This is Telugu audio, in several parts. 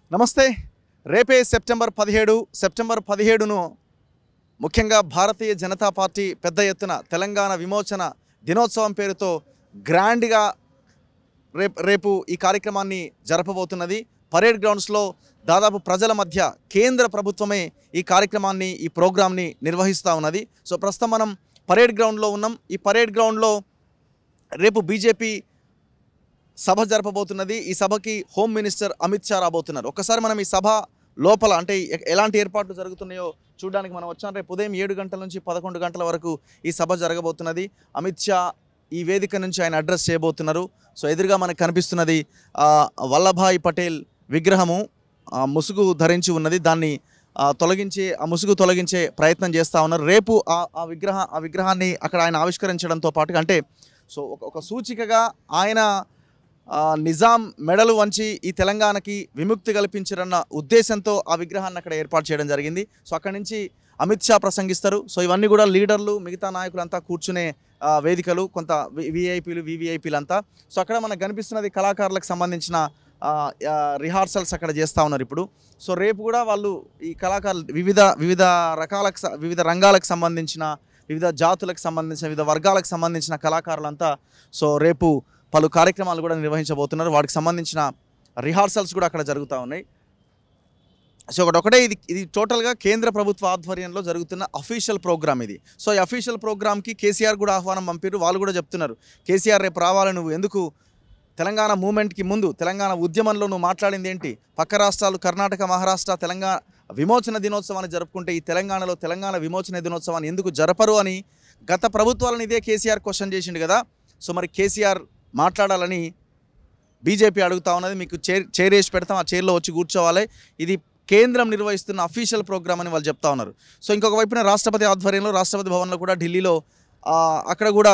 నమస్తే రేపే సెప్టెంబర్ పదిహేడు సెప్టెంబర్ పదిహేడును ముఖ్యంగా భారతీయ జనతా పార్టీ పెద్ద ఎత్తున తెలంగాణ విమోచన దినోత్సవం పేరుతో గ్రాండ్గా రేపు రేపు ఈ కార్యక్రమాన్ని జరపబోతున్నది పరేడ్ గ్రౌండ్స్లో దాదాపు ప్రజల మధ్య కేంద్ర ప్రభుత్వమే ఈ కార్యక్రమాన్ని ఈ ప్రోగ్రామ్ని నిర్వహిస్తూ ఉన్నది సో ప్రస్తుతం మనం పరేడ్ గ్రౌండ్లో ఉన్నాం ఈ పరేడ్ గ్రౌండ్లో రేపు బీజేపీ సభ జరపబోతున్నది ఈ సభకి హోమ్ మినిస్టర్ అమిత్ షా రాబోతున్నారు ఒక్కసారి మనం ఈ సభ లోపల అంటే ఎ- ఎలాంటి ఏర్పాట్లు జరుగుతున్నాయో చూడడానికి మనం వచ్చాం రేపు ఉదయం ఏడు గంటల నుంచి పదకొండు గంటల వరకు ఈ సభ జరగబోతున్నది అమిత్ షా ఈ వేదిక నుంచి ఆయన అడ్రస్ చేయబోతున్నారు సో ఎదురుగా మనకు కనిపిస్తున్నది ఆ, వల్లభాయ్ పటేల్ విగ్రహము ఆ, ముసుగు ధరించి ఉన్నది దాన్ని ఆ, తొలగించి ఆ ముసుగు తొలగించే ప్రయత్నం చేస్తూ ఉన్నారు రేపు ఆ ఆ విగ్రహ ఆ విగ్రహాన్ని అక్కడ ఆయన ఆవిష్కరించడంతో పాటుగా అంటే సో ఒక ఒక సూచికగా ఆయన ఆ, నిజాం మెడలు వంచి ఈ తెలంగాణకి విముక్తి కల్పించారన్న ఉద్దేశంతో ఆ విగ్రహాన్ని అక్కడ ఏర్పాటు చేయడం జరిగింది సో అక్కడి నుంచి అమిత్ షా ప్రసంగిస్తారు సో ఇవన్నీ కూడా లీడర్లు మిగతా నాయకులంతా కూర్చునే ఆ, వేదికలు కొంత విఐపీలు వివిఐపీలు అంతా సో అక్కడ మనకు కనిపిస్తున్నది కళాకారులకు సంబంధించిన ఆ, ఆ, రిహార్సల్స్ అక్కడ చేస్తూ ఉన్నారు ఇప్పుడు సో రేపు కూడా వాళ్ళు ఈ కళాకారులు వివిధ వివిధ రకాలకు స- వివిధ రంగాలకు సంబంధించిన వివిధ జాతులకు సంబంధించిన వివిధ వర్గాలకు సంబంధించిన కళాకారులంతా సో రేపు పలు కార్యక్రమాలు కూడా నిర్వహించబోతున్నారు వాటికి సంబంధించిన రిహార్సల్స్ కూడా అక్కడ జరుగుతూ ఉన్నాయి సో ఒకటి ఒకటే ఇది ఇది టోటల్గా కేంద్ర ప్రభుత్వ ఆధ్వర్యంలో జరుగుతున్న అఫీషియల్ ప్రోగ్రామ్ ఇది సో ఈ అఫీషియల్ ప్రోగ్రామ్కి కేసీఆర్ కూడా ఆహ్వానం పంపారు వాళ్ళు కూడా చెప్తున్నారు కేసీఆర్ రేపు రావాలి నువ్వు ఎందుకు తెలంగాణ మూమెంట్కి ముందు తెలంగాణ ఉద్యమంలో నువ్వు మాట్లాడింది ఏంటి పక్క రాష్ట్రాలు కర్ణాటక మహారాష్ట్ర తెలంగాణ విమోచన దినోత్సవాన్ని జరుపుకుంటే ఈ తెలంగాణలో తెలంగాణ విమోచన దినోత్సవాన్ని ఎందుకు జరపరు అని గత ప్రభుత్వాలను ఇదే కేసీఆర్ క్వశ్చన్ చేసిండు కదా సో మరి కేసీఆర్ మాట్లాడాలని బీజేపీ అడుగుతా ఉన్నది మీకు చైర్ చైర్ వేసి పెడతాం ఆ చైర్లో వచ్చి కూర్చోవాలి ఇది కేంద్రం నిర్వహిస్తున్న అఫీషియల్ ప్రోగ్రామ్ అని వాళ్ళు చెప్తా ఉన్నారు సో ఇంకొక వైపున రాష్ట్రపతి ఆధ్వర్యంలో రాష్ట్రపతి భవన్లో కూడా ఢిల్లీలో ఆ, అక్కడ కూడా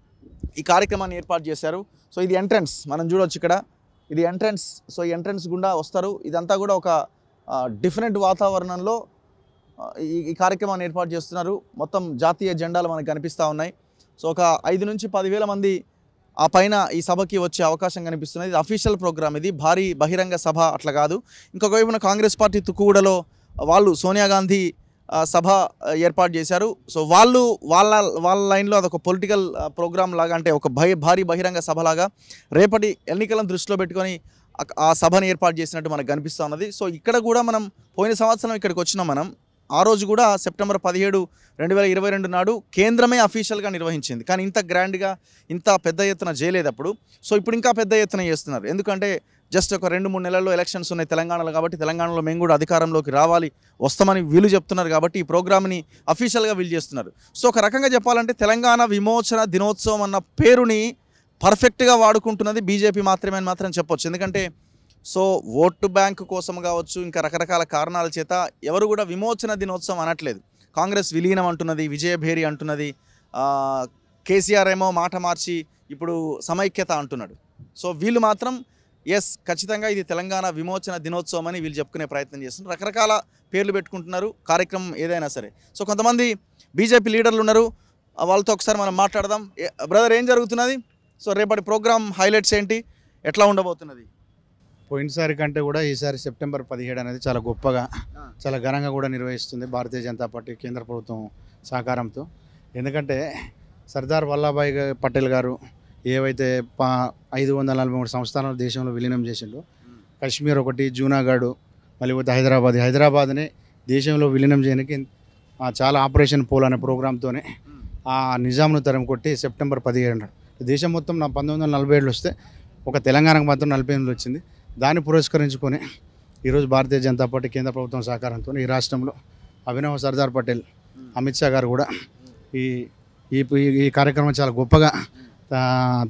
ఈ కార్యక్రమాన్ని ఏర్పాటు చేశారు సో ఇది ఎంట్రన్స్ మనం చూడొచ్చు ఇక్కడ ఇది ఎంట్రన్స్ సో ఈ ఎంట్రన్స్ గుండా వస్తారు ఇదంతా కూడా ఒక డిఫరెంట్ వాతావరణంలో ఆ, ఈ ఈ కార్యక్రమాన్ని ఏర్పాటు చేస్తున్నారు మొత్తం జాతీయ జెండాలు మనకు కనిపిస్తూ ఉన్నాయి సో ఒక ఐదు నుంచి పదివేల మంది ఆ పైన ఈ సభకి వచ్చే అవకాశం కనిపిస్తున్నది ఇది అఫీషియల్ ప్రోగ్రామ్ ఇది భారీ బహిరంగ సభ అట్లా కాదు ఇంకొక వైపున కాంగ్రెస్ పార్టీ తుక్కుగూడలో వాళ్ళు సోనియా గాంధీ ఆ, సభ ఆ, ఏర్పాటు చేశారు సో వాళ్ళు వాళ్ళ వాళ్ళ లైన్లో అదొక పొలిటికల్ ప్రోగ్రామ్ లాగా అంటే ఒక భయ భారీ బహిరంగ సభ లాగా రేపటి ఎన్నికలను దృష్టిలో పెట్టుకొని ఆ- ఆ సభను ఏర్పాటు చేసినట్టు మనకు కనిపిస్తూ ఉన్నది సో ఇక్కడ కూడా మనం పోయిన సంవత్సరం ఇక్కడికి వచ్చినాం మనం ఆ రోజు కూడా సెప్టెంబర్ పదిహేడు రెండు వేల ఇరవై రెండు నాడు కేంద్రమే అఫీషియల్గా నిర్వహించింది కానీ ఇంత గ్రాండ్గా ఇంత పెద్ద ఎత్తున చేయలేదు అప్పుడు సో ఇప్పుడు ఇంకా పెద్ద ఎత్తున చేస్తున్నారు ఎందుకంటే జస్ట్ ఒక రెండు మూడు నెలల్లో ఎలక్షన్స్ ఉన్నాయి తెలంగాణలో కాబట్టి తెలంగాణలో మేము కూడా అధికారంలోకి రావాలి వస్తామని వీళ్ళు చెప్తున్నారు కాబట్టి ఈ ప్రోగ్రామ్ని అఫీషియల్గా వీళ్ళు చేస్తున్నారు సో ఒక రకంగా చెప్పాలంటే తెలంగాణ విమోచన దినోత్సవం అన్న పేరుని పర్ఫెక్ట్గా వాడుకుంటున్నది బీజేపీ మాత్రమే అని మాత్రం చెప్పొచ్చు ఎందుకంటే సో ఓటు బ్యాంకు కోసం కావచ్చు ఇంకా రకరకాల కారణాల చేత ఎవరు కూడా విమోచన దినోత్సవం అనట్లేదు కాంగ్రెస్ విలీనం అంటున్నది విజయభేరి అంటున్నది ఆ, కేసీఆర్ ఏమో మాట మార్చి ఇప్పుడు సమైక్యత అంటున్నాడు సో వీళ్ళు మాత్రం ఎస్ ఖచ్చితంగా ఇది తెలంగాణ విమోచన దినోత్సవం అని వీళ్ళు చెప్పుకునే ప్రయత్నం చేస్తున్నారు రకరకాల పేర్లు పెట్టుకుంటున్నారు కార్యక్రమం ఏదైనా సరే సో కొంతమంది బీజేపీ లీడర్లు ఉన్నారు ఆ, వాళ్ళతో ఒకసారి మనం మాట్లాడదాం బ్రదర్ ఏం జరుగుతున్నది సో రేపటి ప్రోగ్రామ్ హైలైట్స్ ఏంటి ఎట్లా ఉండబోతున్నది పోయినసారి కంటే కూడా ఈసారి సెప్టెంబర్ పదిహేడు అనేది చాలా గొప్పగా ఆ. చాలా ఘనంగా కూడా నిర్వహిస్తుంది భారతీయ జనతా పార్టీ కేంద్ర ప్రభుత్వం సహకారంతో ఎందుకంటే సర్దార్ వల్లభాయ్ గా- పటేల్ గారు ఏవైతే పా ఐదు వందల నలభై మూడు సంస్థానాలు దేశంలో విలీనం చేసిండో కాశ్మీర్ ఒకటి జూనాగఢ్ మళ్ళీ పోతే హైదరాబాద్ హైదరాబాద్ని దేశంలో విలీనం చేయడానికి ఆ, చాలా ఆపరేషన్ పోల్ అనే ప్రోగ్రామ్తోనే ఆ నిజాంను తరం కొట్టి సెప్టెంబర్ పదిహేడు నాడు దేశం మొత్తం నా పంతొమ్మిది వందల నలభై ఏడులో వస్తే ఒక తెలంగాణకు మాత్రం నలభై ఎనిమిది వచ్చింది దాన్ని పురస్కరించుకొని ఈరోజు భారతీయ జనతా పార్టీ కేంద్ర ప్రభుత్వం సహకారంతో ఈ రాష్ట్రంలో అభినవ్ సర్దార్ పటేల్ అమిత్ షా గారు కూడా ఈ ఈ ఈ కార్యక్రమం చాలా గొప్పగా ఆ,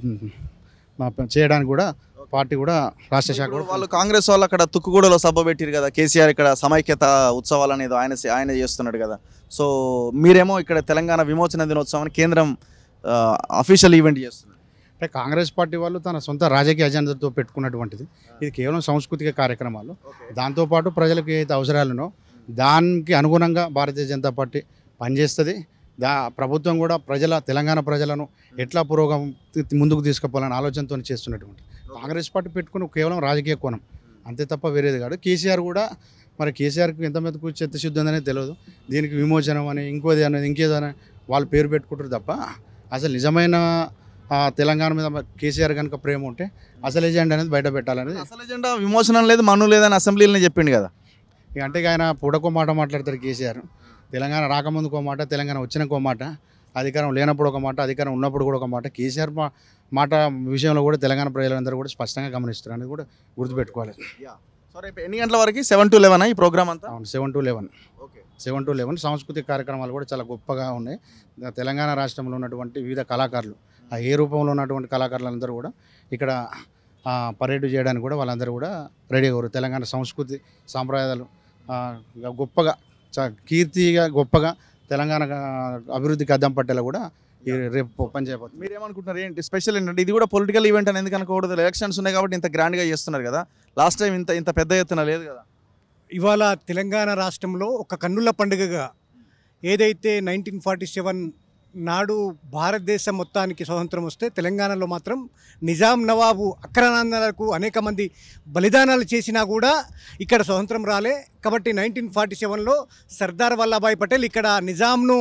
మా చేయడానికి కూడా పార్టీ కూడా రాష్ట్ర శాఖ ఇప్పుడు కూడా వాళ్ళు కాంగ్రెస్ వాళ్ళు అక్కడ తుక్కుగూడలో సభ పెట్టిరు కదా కేసీఆర్ ఇక్కడ సమైక్యత ఉత్సవాలు అనేది ఆయన ఆయన చేస్తున్నాడు కదా సో మీరేమో ఇక్కడ తెలంగాణ విమోచన దినోత్సవాన్ని కేంద్రం అఫీషియల్ ఈవెంట్ చేస్తున్నారు అంటే కాంగ్రెస్ పార్టీ వాళ్ళు తన సొంత రాజకీయ అజెండాతో పెట్టుకున్నటువంటిది ఇది కేవలం సాంస్కృతిక కార్యక్రమాలు దాంతోపాటు ప్రజలకు ఏదైతే అవసరాలునో దానికి అనుగుణంగా భారతీయ జనతా పార్టీ పనిచేస్తుంది దా ప్రభుత్వం కూడా ప్రజల తెలంగాణ ప్రజలను ఎట్లా పురోగం ముందుకు తీసుకుపోవాలని ఆలోచనతో చేస్తున్నటువంటి కాంగ్రెస్ పార్టీ పెట్టుకుని కేవలం రాజకీయ కోణం అంతే తప్ప వేరేది కాదు కేసీఆర్ కూడా మరి కేసీఆర్కి ఎంత మెతుకు చిత్తశుద్ధి ఉందనేది తెలియదు దీనికి విమోచనం అని ఇంకోది అనేది ఇంకేదో అని వాళ్ళు పేరు పెట్టుకుంటారు తప్ప అసలు నిజమైన ఆ, తెలంగాణ మీద కేసీఆర్ కనుక ప్రేమ ఉంటే అసలు ఎజెండా అనేది బయట పెట్టాలనేది అసలు ఎజెండా విమోచనం లేదు మన్ను లేదని అసెంబ్లీలోనే చెప్పిండు కదా ఇక అంటే ఇక ఆయన పూటకో మాట మాట్లాడతారు కేసీఆర్ తెలంగాణ రాకముందుకు ఒక మాట తెలంగాణ వచ్చినాక ఒక మాట అధికారం లేనప్పుడు ఒక మాట అధికారం ఉన్నప్పుడు కూడా ఒక మాట కేసీఆర్ మా- మాట విషయంలో కూడా తెలంగాణ ప్రజలందరూ కూడా స్పష్టంగా గమనిస్తారు అనేది కూడా గుర్తుపెట్టుకోవాలి సో రేపు ఎన్ని గంటల వరకు సెవెన్ టు లెవెన్ ఈ ప్రోగ్రామ్ అంతా అవును seven to eleven okay seven to eleven సాంస్కృతిక కార్యక్రమాలు కూడా చాలా గొప్పగా ఉన్నాయి తెలంగాణ రాష్ట్రంలో ఉన్నటువంటి వివిధ కళాకారులు ఆ ఏ రూపంలో ఉన్నటువంటి కళాకారులందరూ కూడా ఇక్కడ ఆ, పరేడ్ చేయడానికి కూడా వాళ్ళందరూ కూడా రెడీ అవ్వరు తెలంగాణ సంస్కృతి సాంప్రదాయాలు ఆ, గొప్పగా చ- కీర్తిగా గొప్పగా తెలంగాణ అభివృద్ధికి అద్దం పట్టేలా కూడా ఈ రేపు పని చేయబోతుంది మీరు ఏమనుకుంటున్నారు ఏంటి స్పెషల్ ఏంటంటే ఇది కూడా పొలిటికల్ ఈవెంట్ అని ఎందుకు అనుకోకూడదు ఎలక్షన్స్ ఉన్నాయి కాబట్టి ఇంత గ్రాండ్గా చేస్తున్నారు కదా లాస్ట్ టైం ఇంత ఇంత పెద్ద ఎత్తున లేదు కదా ఇవాళ తెలంగాణ రాష్ట్రంలో ఒక కన్నుల పండుగగా ఏదైతే నైన్టీన్ ఫార్టీ సెవెన్ నాడు భారతదేశం మొత్తానికి స్వతంత్రం వస్తే తెలంగాణలో మాత్రం నిజాం నవాబు అక్రనాందలకు అనేక మంది బలిదానాలు చేసినా కూడా ఇక్కడ స్వతంత్రం రాలే కాబట్టి నైన్టీన్ ఫార్టీ సెవెన్లో సర్దార్ వల్లభాయ్ పటేల్ ఇక్కడ నిజాంను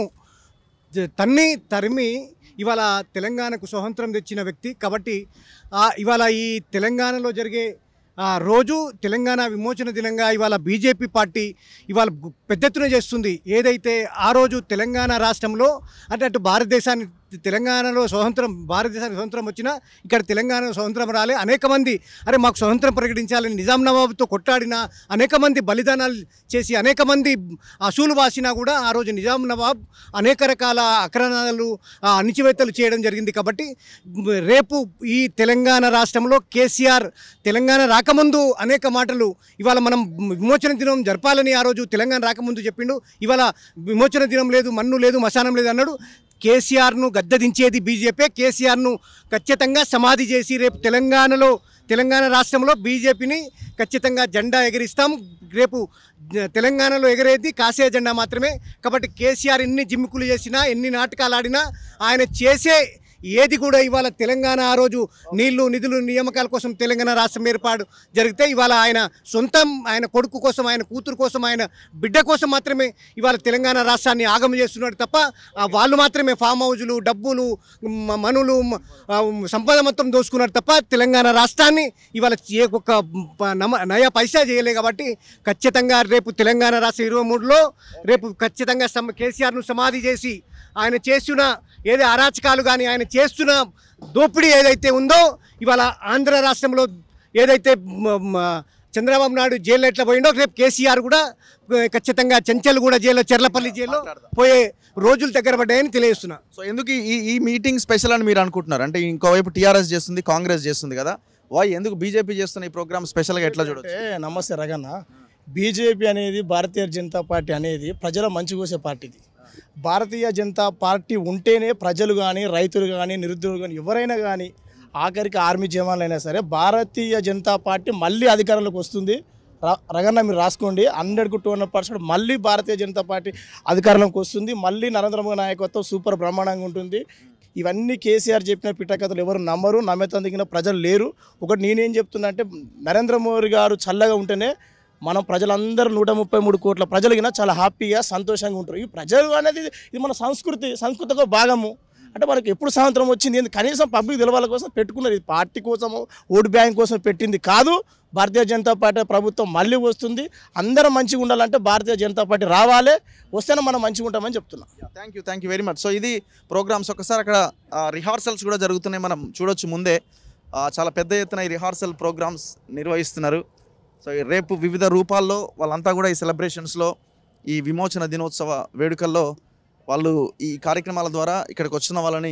జ- తన్ని తరిమి ఇవాళ తెలంగాణకు స్వతంత్రం తెచ్చిన వ్యక్తి కాబట్టి ఆ ఇవాళ ఈ తెలంగాణలో జరిగే ఆ రోజు తెలంగాణ విమోచన దినంగా ఇవాళ బీజేపీ పార్టీ ఇవాళ గు- పెద్ద ఎత్తున చేస్తుంది ఏదైతే ఆ రోజు తెలంగాణ రాష్ట్రంలో అంటే అటు భారతదేశాన్ని తెలంగాణలో స్వతంత్రం భారతదేశానికి స్వతంత్రం వచ్చినా ఇక్కడ తెలంగాణ స్వతంత్రం రాలే అనేక మంది అరే మాకు స్వతంత్రం ప్రకటించాలని నిజాం నవాబుతో కొట్టాడిన అనేక మంది బలిదానాలు చేసి అనేక మంది అసూలు వాసినా కూడా ఆ రోజు నిజాం నవాబ్ అనేక రకాల అక్రమాలు ఆ, అణిచివేతలు చేయడం జరిగింది కాబట్టి రేపు ఈ తెలంగాణ రాష్ట్రంలో కేసీఆర్ తెలంగాణ రాకముందు అనేక మాటలు ఇవాళ మనం విమోచన దినం జరపాలని ఆ రోజు తెలంగాణ రాకముందు చెప్పిండు ఇవాళ విమోచన దినం లేదు మన్ను లేదు మశానం లేదు అన్నాడు కేసీఆర్ను గద్దెదించేది బీజేపీ కేసీఆర్ను ఖచ్చితంగా సమాధి చేసి రేపు తెలంగాణలో తెలంగాణ రాష్ట్రంలో బీజేపీని ఖచ్చితంగా జెండా ఎగిరిస్తాం రేపు జ- తెలంగాణలో ఎగిరేది కాసే జెండా మాత్రమే కాబట్టి కేసీఆర్ ఎన్ని జిమ్మికులు చేసినా ఎన్ని నాటకాలు ఆడినా ఆయన చేసే ఏది కూడా ఇవాళ తెలంగాణ ఆ రోజు నీళ్లు నిధులు నియామకాల కోసం తెలంగాణ రాష్ట్రం ఏర్పాటు జరిగితే ఇవాళ ఆయన సొంతం ఆయన కొడుకు కోసం ఆయన కూతురు కోసం ఆయన బిడ్డ కోసం మాత్రమే ఇవాళ తెలంగాణ రాష్ట్రాన్ని ఆగమ చేస్తున్నాడు తప్ప ఆ వాళ్ళు మాత్రమే ఫామ్ హౌజులు డబ్బులు మ- మనులు మ- ఆ, సంపద మొత్తం దోసుకున్నారు తప్ప తెలంగాణ రాష్ట్రాన్ని ఇవాళ ఏ ఒక్క ప- నమ నయా పైసా చేయలే కాబట్టి ఖచ్చితంగా రేపు తెలంగాణ రాష్ట్ర ఇరవై మూడులో రేపు ఖచ్చితంగా సమ కేసీఆర్ను సమాధి చేసి ఆయన చేస్తున్న ఏదో అరాచకాలు కానీ ఆయన చేస్తున్న దోపిడీ ఏదైతే ఉందో ఇవాళ ఆంధ్ర రాష్ట్రంలో ఏదైతే మ- మ- చంద్రబాబు నాయుడు జైల్లో ఎట్లా పోయిండో రేపు కేసీఆర్ కూడా ఆ, ఖచ్చితంగా చెంచల్ కూడా జైల్లో చెర్లపల్లి జైల్లో పోయే రోజులు దగ్గర పడ్డాయని తెలియజేస్తున్నా సో ఎందుకు ఈ ఈ మీటింగ్ స్పెషల్ అని మీరు అనుకుంటున్నారు అంటే ఇంకోవైపు టీఆర్ఎస్ చేస్తుంది కాంగ్రెస్ చేస్తుంది కదా వై ఎందుకు బీజేపీ చేస్తున్న ఈ ప్రోగ్రామ్ స్పెషల్గా ఎట్లా చూడొచ్చు అంటే నమస్తే రగన్న బీజేపీ అనేది భారతీయ జనతా పార్టీ అనేది ప్రజల మంచి కోసే పార్టీది భారతీయ జనతా పార్టీ ఉంటేనే ప్రజలు కానీ రైతులు కానీ నిరుద్యోగులు కానీ ఎవరైనా కానీ ఆఖరికి ఆర్మీ జవాన్లు అయినా సరే భారతీయ జనతా పార్టీ మళ్ళీ అధికారంలోకి వస్తుంది ర- రగన్న మీరు రాసుకోండి హండ్రెడ్కు టూ హండ్రెడ్ పర్సెంట్ మళ్ళీ భారతీయ జనతా పార్టీ అధికారంలోకి వస్తుంది మళ్ళీ నరేంద్ర మోదీ నాయకత్వం సూపర్ బ్రహ్మాండంగా ఉంటుంది ఇవన్నీ కేసీఆర్ చెప్పిన పిట్టకథలు ఎవరు నమ్మరు నమ్మేతందుకిన ప్రజలు లేరు ఒకటి నేనేం చెప్తున్నా అంటే నరేంద్ర మోదీ గారు చల్లగా ఉంటేనే మనం ప్రజలందరూ నూట ముప్పై మూడు కోట్ల ప్రజలు గిన చాలా హ్యాపీగా సంతోషంగా ఉంటారు ఈ ప్రజలు అనేది ఇది మన సంస్కృతి సంస్కృతిలో భాగము అంటే మనకి ఎప్పుడు స్వాతంత్రం వచ్చింది ఏంది కనీసం పబ్లిక్ తెలవాల కోసం పెట్టుకున్నది ఇది పార్టీ కోసము ఓటు బ్యాంక్ కోసం పెట్టింది కాదు భారతీయ జనతా పార్టీ ప్రభుత్వం మళ్ళీ వస్తుంది అందరం మంచిగా ఉండాలంటే భారతీయ జనతా పార్టీ రావాలి వస్తేనే మనం మంచిగా ఉంటామని చెప్తున్నాం thank you thank you very much so ఇది ప్రోగ్రామ్స్ ఒకసారి అక్కడ రిహార్సల్స్ కూడా జరుగుతున్నాయి మనం చూడొచ్చు ముందే ఆ, చాలా పెద్ద ఎత్తున ఈ రిహార్సల్ ప్రోగ్రామ్స్ నిర్వహిస్తున్నారు సో ఈ రేపు వివిధ రూపాల్లో వాళ్ళంతా కూడా ఈ సెలబ్రేషన్స్లో ఈ విమోచన దినోత్సవ వేడుకల్లో వాళ్ళు ఈ కార్యక్రమాల ద్వారా ఇక్కడికి వచ్చిన వాళ్ళని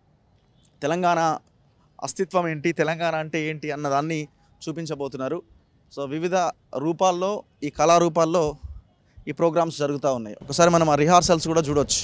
తెలంగాణ అస్తిత్వం ఏంటి తెలంగాణ అంటే ఏంటి అన్నదాన్ని చూపించబోతున్నారు సో వివిధ రూపాల్లో ఈ కళారూపాల్లో ఈ ప్రోగ్రామ్స్ జరుగుతూ ఉన్నాయి ఒకసారి మనం ఆ రిహార్సల్స్ కూడా చూడొచ్చు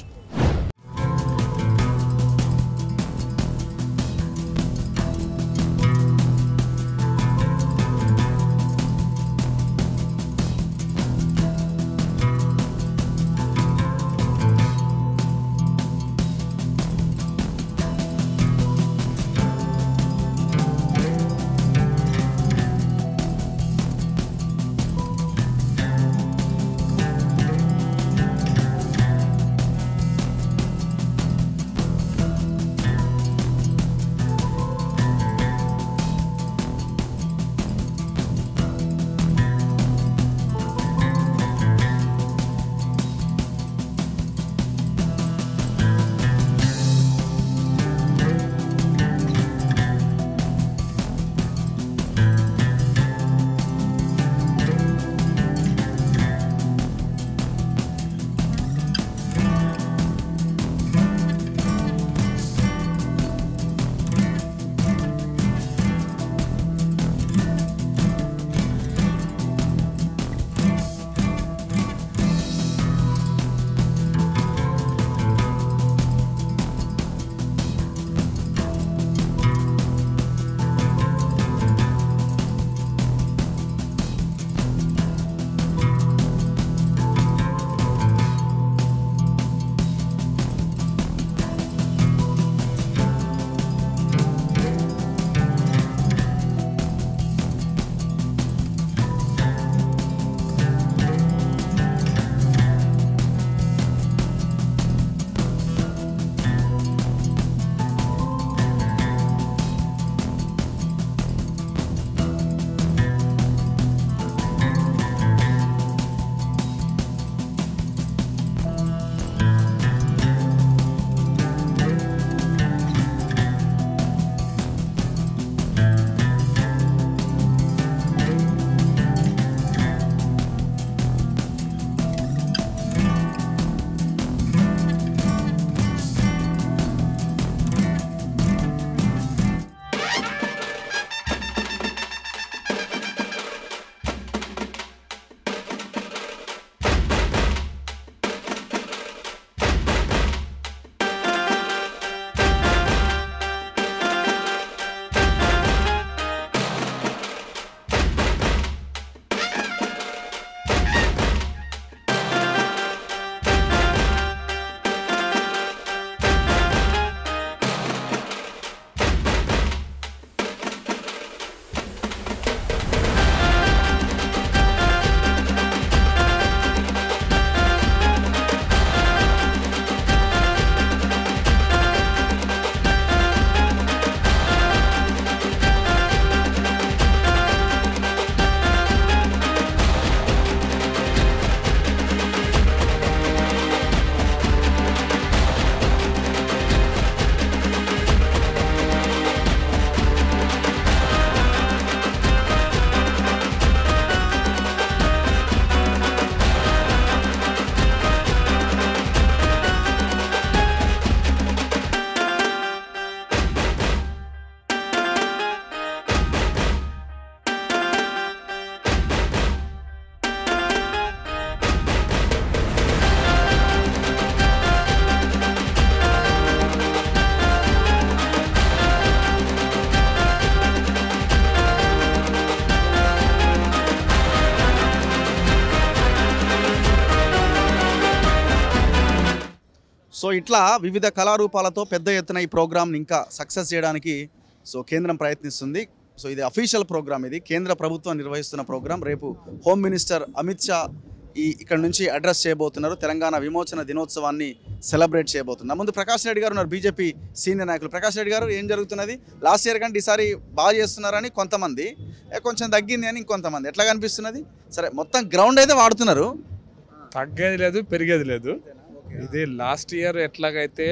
సో ఇట్లా వివిధ కళారూపాలతో పెద్ద ఎత్తున ఈ ప్రోగ్రామ్ని ఇంకా సక్సెస్ చేయడానికి సో కేంద్రం ప్రయత్నిస్తుంది సో ఇది అఫీషియల్ ప్రోగ్రామ్ ఇది కేంద్ర ప్రభుత్వం నిర్వహిస్తున్న ప్రోగ్రామ్ రేపు హోమ్ మినిస్టర్ అమిత్ షా ఈ ఇక్కడ నుంచి అడ్రస్ చేయబోతున్నారు తెలంగాణ విమోచన దినోత్సవాన్ని సెలబ్రేట్ చేయబోతున్నారు ముందు ప్రకాష్ రెడ్డి గారు ఉన్నారు బీజేపీ సీనియర్ నాయకులు ప్రకాష్ రెడ్డి గారు ఏం జరుగుతున్నది లాస్ట్ ఇయర్ కంటే ఈసారి బాగా చేస్తున్నారని కొంతమంది ఏ కొంచెం తగ్గింది అని ఇంకొంతమంది ఎట్లా కనిపిస్తున్నది సరే మొత్తం గ్రౌండ్ అయితే వాడుతున్నారు తగ్గేది లేదు పెరిగేది లేదు ఇది లాస్ట్ ఇయర్ ఎట్లాగైతే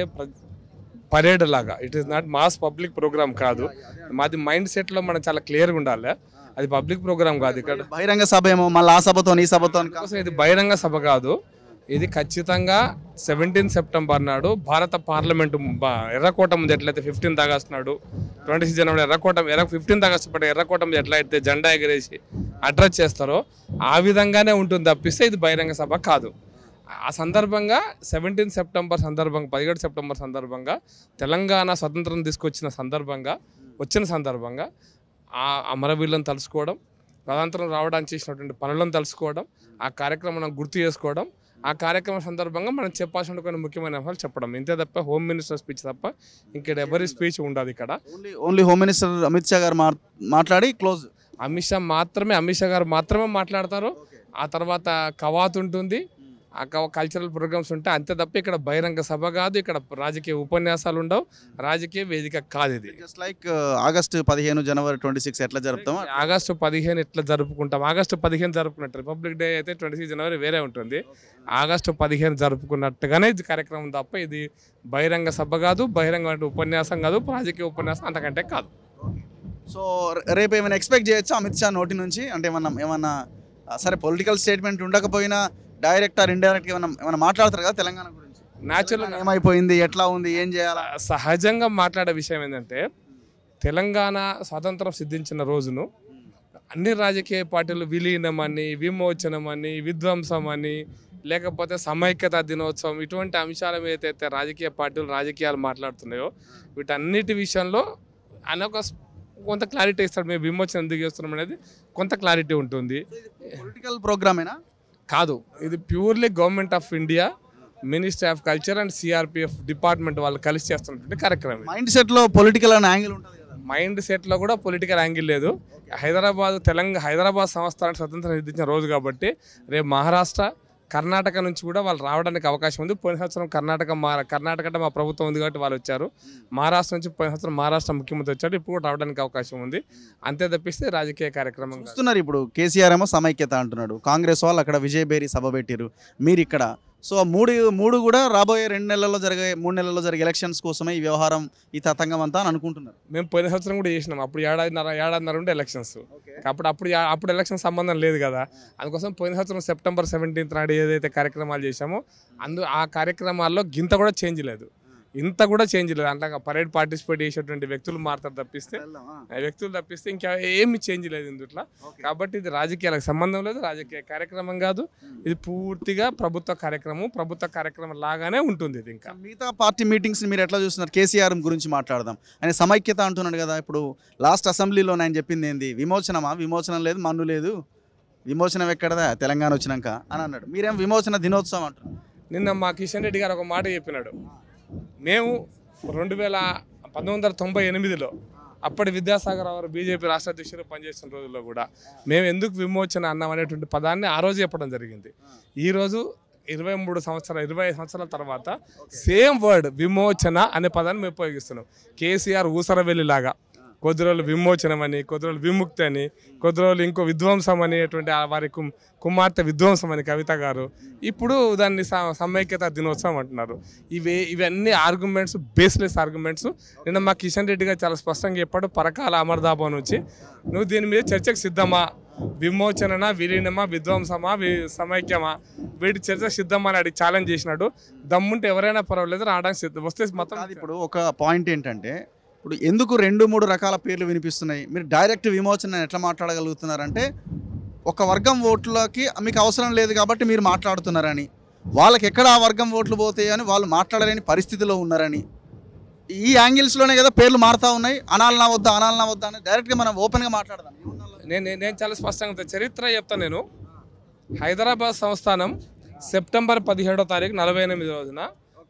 పరేడ్ లాగా it is not mass public programme కాదు మాది మైండ్ సెట్లో మనం చాలా క్లియర్గా ఉండాలి అది పబ్లిక్ ప్రోగ్రామ్ కాదు ఇక్కడ బహిరంగ సభ ఏమో మళ్ళీ ఆ సభతో ఈ సభతో కోసం ఇది బహిరంగ సభ కాదు ఇది ఖచ్చితంగా సెవెంటీన్ సెప్టెంబర్ నాడు భారత పార్లమెంటు బ- ఎర్రకోట ముందు ఎట్లయితే ఫిఫ్టీన్త్ ఆగస్ట్ నాడు ట్వంటీ సిక్స్ జనవరి ఎర్రకోట ఎర్ర ఫిఫ్టీన్త్ ఆగస్ట్ పట్ల ఎర్రకోట మీద ఎట్లయితే జెండా ఎగరేసి అడ్రస్ చేస్తారో ఆ విధంగానే ఉంటుంది తప్పిస్తే ఇది బహిరంగ సభ కాదు ఆ సందర్భంగా సెవెంటీన్ సెప్టెంబర్ సందర్భంగా పదిహేడు సెప్టెంబర్ సందర్భంగా తెలంగాణ స్వతంత్రం తీసుకొచ్చిన సందర్భంగా వచ్చిన సందర్భంగా ఆ అమరవీరులను తలుసుకోవడం స్వతంత్రం రావడానికి చేసినటువంటి పనులను తలుసుకోవడం ఆ కార్యక్రమం గుర్తు చేసుకోవడం ఆ కార్యక్రమం సందర్భంగా మనం చెప్పాల్సిన కొన్ని ముఖ్యమైన అంశాలు చెప్పడం ఇంతే తప్ప హోమ్ మినిస్టర్ స్పీచ్ తప్ప ఇక్కడ ఎవరి స్పీచ్ ఉండదు ఇక్కడ only only home minister Amit Shah గారు మా- మాట్లాడి క్లోజ్ అమిత్ షా మాత్రమే అమిత్ షా గారు మాత్రమే మాట్లాడతారు ఆ తర్వాత కవాత్ ఉంటుంది ఆ కల్చరల్ ప్రోగ్రామ్స్ ఉంటాయి అంతే తప్ప ఇక్కడ బహిరంగ సభ కాదు ఇక్కడ రాజకీయ ఉపన్యాసాలు ఉండవు రాజకీయ వేదిక కాదు ఇది జస్ట్ లైక్ ఆగస్ట్ పదిహేను జనవరి ట్వంటీ సిక్స్ ఎట్లా జరుపుతామో ఆగస్టు పదిహేను ఎట్లా జరుపుకుంటాం ఆగస్టు పదిహేను జరుపుకున్నట్టు రిపబ్లిక్ డే అయితే ట్వంటీ సిక్స్ జనవరి వేరే ఉంటుంది ఆగస్టు పదిహేను జరుపుకున్నట్టుగానే ఇది కార్యక్రమం తప్ప ఇది బహిరంగ సభ కాదు బహిరంగ ఉపన్యాసం కాదు రాజకీయ ఉపన్యాసం అంతకంటే కాదు సో రేపు ఏమైనా ఎక్స్పెక్ట్ చేయొచ్చా అమిత్ షా నోటి నుంచి అంటే ఏమన్నా ఏమన్నా ఆ, సరే పొలిటికల్ స్టేట్మెంట్ ఉండకపోయినా డైరెక్ట్ ఆర్ ఇండైరెక్ట్ ఏమన్నా ఏమన్నా మాట్లాడతారు కదా తెలంగాణ గురించి న్యాచురల్ ఏమైపోయింది ఎట్లా ఉంది ఏం చేయాలా సహజంగా మాట్లాడే విషయం ఏంటంటే తెలంగాణ స్వాతంత్రం సిద్ధించిన రోజును అన్ని రాజకీయ పార్టీలు విలీనమని విమోచనమని విధ్వంసం అని లేకపోతే సమైక్యత దినోత్సవం ఇటువంటి అంశాల మీద అయితే రాజకీయ పార్టీలు రాజకీయాలు మాట్లాడుతున్నాయో వీటన్నిటి విషయంలో ఆయన ఒక స్- కొంత క్లారిటీ ఇస్తాడు మేము విమోచన ఎందుకు చేస్తున్నాం అనేది కొంత క్లారిటీ ఉంటుంది పొలిటికల్ ప్రోగ్రామేనా కాదు ఇది purely government of India ministry of culture and CRPF department వాళ్ళు కలిసి చేస్తున్నటువంటి కార్యక్రమం ఇది. మైండ్ సెట్ లో పొలిటికల్ అనే యాంగిల్ ఉంటుంది కదా మైండ్ సెట్లో కూడా పొలిటికల్ యాంగిల్ లేదు హైదరాబాద్ తెలంగాణ హైదరాబాద్ సంస్థానికి స్వతంత్రం సిద్ధించిన రోజు కాబట్టి రేపు మహారాష్ట్ర కర్ణాటక నుంచి కూడా వాళ్ళు రావడానికి అవకాశం ఉంది పోయిన సంవత్సరం కర్ణాటక మా కర్ణాటక అంటే మా ప్రభుత్వం ఉంది కాబట్టి వాళ్ళు వచ్చారు మహారాష్ట్ర నుంచి పోయిన సంవత్సరం మహారాష్ట్ర ముఖ్యమంత్రి వచ్చాడు ఇప్పుడు కూడా రావడానికి అవకాశం ఉంది అంతే తప్పిస్తే రాజకీయ కార్యక్రమం కాదు. చూస్తున్నారు ఇప్పుడు కేసీఆర్ ఏమో సమైక్యత అంటున్నాడు కాంగ్రెస్ వాళ్ళు అక్కడ విజయబేరి సభ పెట్టిరు మీరు ఇక్కడ సో ఆ మూడు మూడు కూడా రాబోయే రెండు నెలల్లో జరిగే మూడు నెలల్లో జరిగే ఎలక్షన్స్ కోసమే ఈ వ్యవహారం ఈ తతంగం అంతా అని అనుకుంటున్నారు మేము పోయిన సంవత్సరం కూడా చేసినాం అప్పుడు ఏడాదిన్నర ఏడాదిన్నర ఉంటే ఎలక్షన్స్ అప్పుడు అప్పుడు యా- అప్పుడు ఎలక్షన్ సంబంధం లేదు కదా అందుకోసం పోయిన సంవత్సరం సెప్టెంబర్ సెవెంటీన్త్ నాడు ఏదైతే కార్యక్రమాలు చేశామో అందు ఆ కార్యక్రమాల్లో గింత కూడా చేంజ్ లేదు ఇంత కూడా చేంజ్ లేదు అంటే పరేడ్ పార్టిసిపేట్ చేసేటువంటి వ్యక్తులు మారుతారు తప్పిస్తే ఆ వ్యక్తులు తప్పిస్తే ఇంకా ఏమి చేంజ్ లేదు ఇందుట్లో కాబట్టి ఇది రాజకీయాలకు సంబంధం లేదు రాజకీయ కార్యక్రమం కాదు ఇది పూర్తిగా ప్రభుత్వ కార్యక్రమం ప్రభుత్వ కార్యక్రమం లాగానే ఉంటుంది ఇది ఇంకా మిగతా పార్టీ మీటింగ్స్ మీరు ఎట్లా చూస్తున్నారు కేసీఆర్ గురించి మాట్లాడదాం ఆయన సమైక్యత అంటున్నాడు కదా ఇప్పుడు లాస్ట్ అసెంబ్లీలో ఆయన చెప్పింది ఏంది విమోచనమా విమోచనం లేదు మన్ను లేదు విమోచనం ఎక్కడదా తెలంగాణ వచ్చినాక అని అన్నాడు మీరేం విమోచన దినోత్సవం అంటున్నారు నిన్న మా కిషన్ రెడ్డి గారు ఒక మాట చెప్పినాడు మేము రెండు వేల పంతొమ్మిది వందల తొంభై ఎనిమిదిలో అప్పటి విద్యాసాగర్ రావు బీజేపీ రాష్ట్ర అధ్యక్షుడు పనిచేస్తున్న రోజుల్లో కూడా మేము ఎందుకు విమోచన అన్నాం అనేటువంటి పదాన్ని ఆ రోజు చెప్పడం జరిగింది ఈరోజు ఇరవై మూడు సంవత్సరాల ఇరవై ఐదు సంవత్సరాల తర్వాత సేమ్ వర్డ్ విమోచన అనే పదాన్ని మేము ఉపయోగిస్తున్నాం కేసీఆర్ ఊసరవెల్లి లాగా కొద్ది రోజులు విమోచనం అని కొద్ది రోజులు విముక్తి అని కొద్ది రోజులు ఇంకో విధ్వంసం అనేటువంటి ఆ వారి కుమ్- కుమార్తె విధ్వంసం అని కవిత గారు ఇప్పుడు దాన్ని స- సమైక్యత దినోత్సవం అంటున్నారు ఇవి ఇవన్నీ ఆర్గ్యుమెంట్స్ బేస్లెస్ ఆర్గ్యుమెంట్స్ నిన్న మా కిషన్ రెడ్డి గారు చాలా స్పష్టంగా చెప్పాడు పరకాల అమర్దాబా నుంచి నువ్వు దీని మీద చర్చకు సిద్ధమా విమోచననా విలీనమా విధ్వంసమా వి సమైక్యమా వీటి చర్చకు సిద్ధమా అని అడిగి ఛాలెంజ్ చేసినాడు దమ్ముంటే ఎవరైనా పర్వాలేదు రావడానికి సిద్ధం వస్తే మొత్తం కాదు ఇప్పుడు ఒక పాయింట్ ఏంటంటే ఇప్పుడు ఎందుకు రెండు మూడు రకాల పేర్లు వినిపిస్తున్నాయి మీరు డైరెక్ట్ విమోచన ఎట్లా మాట్లాడగలుగుతున్నారంటే ఒక వర్గం ఓట్లకి మీకు అవసరం లేదు కాబట్టి మీరు మాట్లాడుతున్నారని వాళ్ళకి ఎక్కడ ఆ వర్గం ఓట్లు పోతాయి అని వాళ్ళు మాట్లాడలేని పరిస్థితిలో ఉన్నారని ఈ యాంగిల్స్లోనే కదా పేర్లు మారుతా ఉన్నాయి అనాలనా వద్దా అనాలనా వద్దా అని డైరెక్ట్గా మనం ఓపెన్గా మాట్లాడదాం నేను నేను- నేను చాలా స్పష్టంగా చెప్తా. చరిత్ర చెప్తాను నేను హైదరాబాద్ సంస్థానం సెప్టెంబర్ పదిహేడో తారీఖు నలభై ఎనిమిది రోజున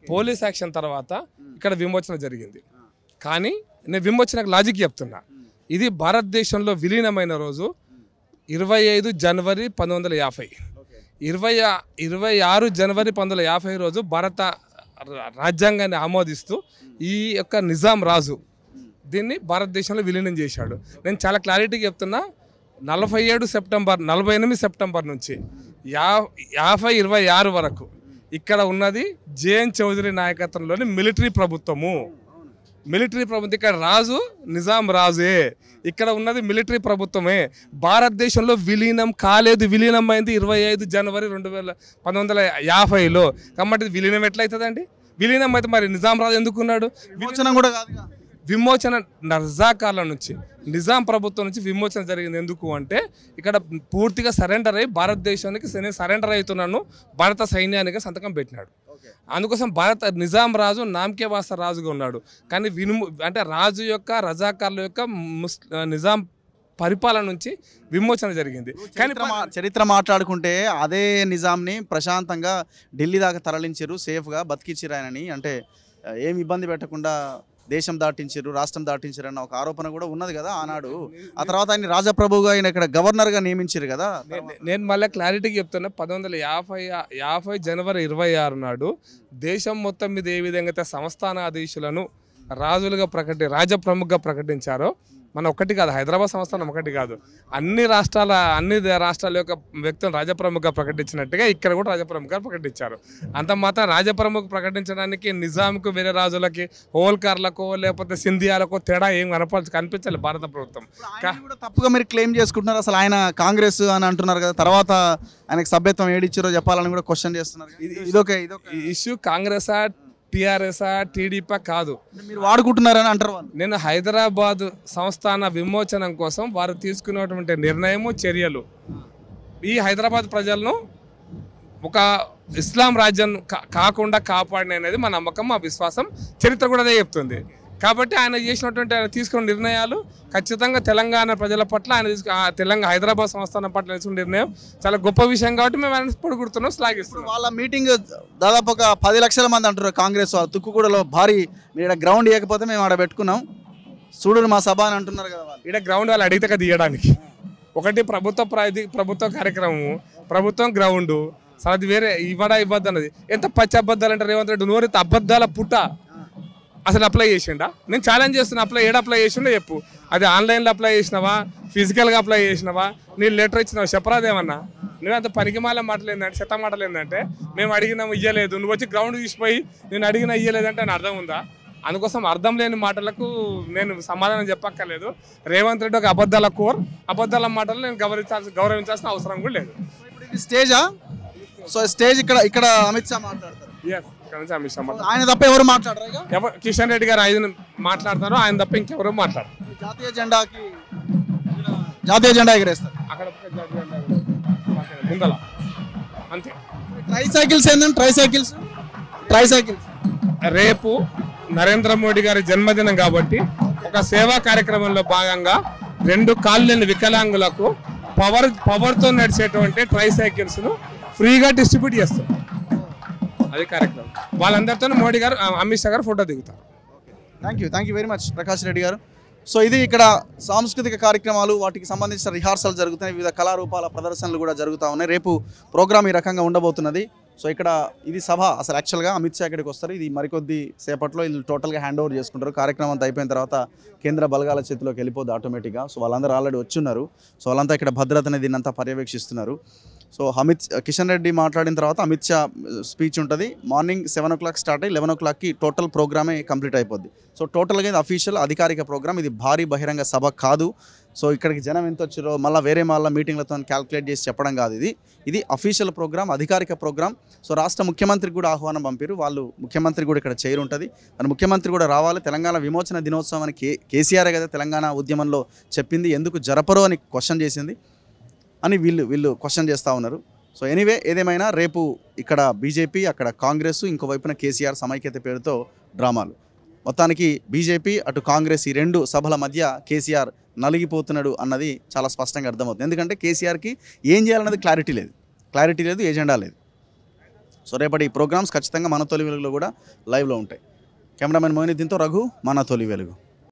పోలీస్ యాక్షన్ తర్వాత ఇక్కడ విమోచన జరిగింది కానీ నేను విమోచనకు లాజిక్ చెప్తున్నా ఇది భారతదేశంలో విలీనమైన రోజు ఇరవై ఐదు జనవరి పంతొమ్మిది వందల యాభై ఇరవై ఆ- ఇరవై ఆరు జనవరి పంతొమ్మిది వందల యాభై రోజు భారత రా- రాజ్యాంగాన్ని ఆమోదిస్తూ ఈ యొక్క నిజాం రాజు దీన్ని భారతదేశంలో విలీనం చేశాడు నేను చాలా క్లారిటీగా చెప్తున్నా నలభై ఏడు సెప్టెంబర్ నలభై ఎనిమిది సెప్టెంబర్ నుంచి యా యాభై ఇరవై ఆరు వరకు ఇక్కడ ఉన్నది జేఎన్ చౌదరి నాయకత్వంలోని మిలిటరీ ప్రభుత్వము మిలిటరీ ప్రభుత్వం ఇక్కడ రాజు నిజాం రాజే ఇక్కడ ఉన్నది మిలిటరీ ప్రభుత్వమే భారతదేశంలో విలీనం కాలేదు విలీనం అయింది ఇరవై ఐదు జనవరి రెండు వేల పంతొమ్మిది వందల యాభైలో కాబట్టి ఇది విలీనం ఎట్లయితుందండి విలీనం అయితే మరి నిజాం రాజు ఎందుకున్నాడు విమోచన కూడా కాదుగా విమోచన రజాకార్ల నుంచి నిజాం ప్రభుత్వం నుంచి విమోచన జరిగింది ఎందుకు అంటే ఇక్కడ పూర్తిగా సరెండర్ అయ్యి భారతదేశానికి నేను సరెండర్ అవుతున్నాను భారత సైన్యానికి సంతకం పెట్టినాడు అందుకోసం భారత నిజాం రాజు నామకే వాస రాజుగా ఉన్నాడు కానీ వినుము అంటే రాజు యొక్క రజాకార్ల యొక్క ముస్ నిజాం పరిపాలన నుంచి విమోచన జరిగింది కానీ చరిత్ర మా- చరిత్ర మాట్లాడుకుంటే అదే నిజాంని ప్రశాంతంగా ఢిల్లీ దాకా తరలించారు సేఫ్గా బతికించారు ఆయనని అంటే ఆ, ఏం ఇబ్బంది పెట్టకుండా దేశం దాటించారు రాష్ట్రం దాటించారు అన్న ఒక ఆరోపణ కూడా ఉన్నది కదా ఆనాడు ఆ తర్వాత ఆయన రాజప్రభుగా ఆయన ఇక్కడ గవర్నర్గా నియమించారు కదా నే- నేను మళ్ళీ క్లారిటీగా చెప్తున్నా పంతొమ్మిది వందల యాభై యాభై జనవరి ఇరవై ఆరు నాడు దేశం మొత్తం మీద ఏ విధంగా అయితే సంస్థానాధీశులను రాజులుగా ప్రకటి రాజప్రముఖగా ప్రకటించారో మన ఒకటి కాదు హైదరాబాద్ సంస్థానం ఒకటి కాదు అన్ని రాష్ట్రాల అన్ని ద- రాష్ట్రాల యొక్క వ్యక్తులను రాజప్రముఖగా ప్రకటించినట్టుగా ఇక్కడ కూడా రాజప్రముఖగా ప్రకటించారు అంత మాత్రం రాజప్రముఖ ప్రకటించడానికి నిజాంకు వేరే రాజులకి హోల్కర్లకో లేకపోతే సింధియాలకో తేడా ఏం కనప కనిపించాలి భారత ప్రభుత్వం ఆయన కూడా తప్పుగా మీరు క్లెయిమ్ చేసుకుంటున్నారు అసలు ఆయన కాంగ్రెస్ అని అంటున్నారు కదా తర్వాత ఆయనకు సభ్యత్వం ఏడిచ్చారో చెప్పాలని కూడా క్వశ్చన్ చేస్తున్నారు ఇది- ఇదొక ఇదొక ఈ ఇష్యూ కాంగ్రెసా టీఆర్ఎస్ఆ టీడీపీ కాదు మీరు వాడుకుంటున్నారని అంటారు వాళ్ళు నేను హైదరాబాద్ సంస్థాన విమోచనం కోసం వారు తీసుకున్నటువంటి నిర్ణయము చర్యలు ఈ హైదరాబాద్ ప్రజలను ఒక ఇస్లాం రాజ్యం కా- కాకుండా కాపాడిన అనేది మా నమ్మకం మా విశ్వాసం చరిత్ర కూడా అదే చెప్తుంది కాబట్టి ఆయన చేసినటువంటి ఆయన తీసుకున్న నిర్ణయాలు ఖచ్చితంగా తెలంగాణ ప్రజల పట్ల ఆయన తీసుకు ఆ తెలంగాణ హైదరాబాద్ సంస్థానం పట్ల తీసుకున్న నిర్ణయం చాలా గొప్ప విషయం కాబట్టి మేము ఆయన పొడుగుడుతున్నాం శ్లాఘిస్తున్నాం వాళ్ళ మీటింగ్ దాదాపు ఒక పది లక్షల మంది అంటారు కాంగ్రెస్ వాళ్ళు తుక్కుగూడలో భారీ మీరు ఇక్కడ గ్రౌండ్ ఇవ్వకపోతే మేము ఆడ పెట్టుకున్నాం చూడరు మా సభ అని అంటున్నారు కదా వాళ్ళు ఇక్కడ గ్రౌండ్ వాళ్ళు అడిగితే కదా తీయడానికి ఒకటి ప్రభుత్వ ప్రాది ప్రభుత్వ కార్యక్రమము ప్రభుత్వం గ్రౌండ్ అసలు అది వేరే ఇవ్వడా ఇవ్వద్దు అన్నది ఎంత పచ్చి అబద్ధాలు అంటే రేవంత్ రెడ్డి నోరెత్తి అబద్ధాల పుట్ట అసలు అప్లై చేసిండా నేను ఛాలెంజ్ చేస్తున్నా అప్లై ఏడు అప్లై చేసిండో చెప్పు అది ఆన్లైన్లో అప్లై చేసినావా ఫిజికల్గా అప్లై చేసినావా నీ లెటర్ ఇచ్చినావా చెప్పరాదేమన్నా నువ్వు అంత పరిగమాల మాటలు ఏంటంటే చెత్త మాటలు ఏంటంటే మేము అడిగినాము ఇయ్యలేదు నువ్వు వచ్చి గ్రౌండ్ తీసిపోయి నేను అడిగినా ఇయ్యలేదంటే అని అర్థం ఉందా అందుకోసం అర్థం లేని మాటలకు నేను సమాధానం చెప్పక్కర్లేదు రేవంత్ రెడ్డి ఒక అబద్ధాల కోర్ అబద్ధాల మాటలు నేను గౌరవించాల్సి గౌరవించాల్సిన అవసరం కూడా లేదు ఇప్పుడు ఇది స్టేజా సో స్టేజ్ ఇక్కడ ఇక్కడ అమిత్ షా మాట్లాడతారు Yes, ఇక్కడ నుంచి అమిత్ షా మాట్లాడు. ఆయన తప్ప ఎవరు మాట్లాడరు ఇక ఎవరు కిషన్ రెడ్డి గారు ఐదు మాట్లాడతారు ఆయన తప్ప ఇంకెవరో మాట్లాడరు జాతీయ జెండాకి జాతీయ జెండా ఎగరేస్తారు అక్కడ ఒక జడ్జి ఉన్నారు. ముందల అంతే ట్రై సైకిల్స్ ఏంటంటే ట్రై సైకిల్స్ ట్రై సైకిల్స్ రేపు నరేంద్ర మోడీ గారి జన్మదినం కాబట్టి ఒక సేవా కార్యక్రమంలో భాగంగా రెండు కాళ్ళు లేని వికలాంగులకు పవర్ పవర్తో నడిచేటువంటి ట్రై సైకిల్స్ను ఫ్రీగా డిస్ట్రిబ్యూట్ చేస్తారు అది కార్యక్రమం వాళ్ళందరితో మోడీ గారు ఆ, అమిత్ షా గారు ఫోటో దిగుతారు thank you thank you very much Prakash Reddy గారు సో ఇది ఇక్కడ సాంస్కృతిక కార్యక్రమాలు వాటికి సంబంధించిన రిహార్సల్ జరుగుతున్నాయి వివిధ కళారూపాల ప్రదర్శనలు కూడా జరుగుతూ ఉన్నాయి రేపు ప్రోగ్రామ్ ఈ రకంగా ఉండబోతున్నది సో ఇక్కడ ఇది సభ అసలు యాక్చువల్గా అమిత్ షా ఇక్కడికి వస్తారు ఇది మరికొద్ది సేపట్లో వీళ్ళు టోటల్గా హ్యాండ్ ఓవర్ చేసుకుంటారు కార్యక్రమం అంతా అయిపోయిన తర్వాత కేంద్ర బలగాల చేతిలోకి వెళ్ళిపోద్ది ఆటోమేటిక్గా సో వాళ్ళందరూ ఆల్రెడీ వచ్చున్నారు సో వాళ్ళంతా ఇక్కడ భద్రతని దీన్నంతా పర్యవేక్షిస్తున్నారు సో అమిత్ కిషన్ రెడ్డి మాట్లాడిన తర్వాత అమిత్ షా స్పీచ్ ఉంటుంది morning seven o'clock start అయ్యి లెవెన్ ఓ క్లాక్కి టోటల్ ప్రోగ్రామే కంప్లీట్ అయిపోద్ది సో టోటల్గా ఇది అఫీషియల్ అధికారిక ప్రోగ్రామ్ ఇది భారీ బహిరంగ సభ కాదు సో ఇక్కడికి జనం ఎంత వచ్చారో మళ్ళీ వేరే మళ్ళీ మీటింగ్లతో క్యాల్కులేట్ చేసి చెప్పడం కాదు ఇది ఇది అఫీషియల్ ప్రోగ్రామ్ అధికారిక ప్రోగ్రామ్ సో రాష్ట్ర ముఖ్యమంత్రికి కూడా ఆహ్వానం పంపారు వాళ్ళు ముఖ్యమంత్రి కూడా ఇక్కడ చేరుంటుంది మరి ముఖ్యమంత్రి కూడా రావాలి తెలంగాణ విమోచన దినోత్సవం అని కే కేసీఆర్ కదా తెలంగాణ ఉద్యమంలో చెప్పింది ఎందుకు జరపరు అని క్వశ్చన్ చేసింది అని వీళ్ళు వీళ్ళు క్వశ్చన్ చేస్తూ ఉన్నారు సో ఎనీవే ఏదేమైనా రేపు ఇక్కడ బీజేపీ అక్కడ కాంగ్రెస్ ఇంకోవైపున కేసీఆర్ సమైక్యత పేరుతో డ్రామాలు మొత్తానికి బీజేపీ అటు కాంగ్రెస్ ఈ రెండు సభల మధ్య కేసీఆర్ నలిగిపోతున్నాడు అన్నది చాలా స్పష్టంగా అర్థమవుతుంది ఎందుకంటే కేసీఆర్కి ఏం చేయాలన్నది క్లారిటీ లేదు క్లారిటీ లేదు ఏజెండా లేదు సో రేపటి ఈ ప్రోగ్రామ్స్ ఖచ్చితంగా మన తొలి వెలుగులో కూడా లైవ్లో ఉంటాయి కెమెరామెన్ మోయినుద్దీన్తో రఘు మన తొలి వెలుగు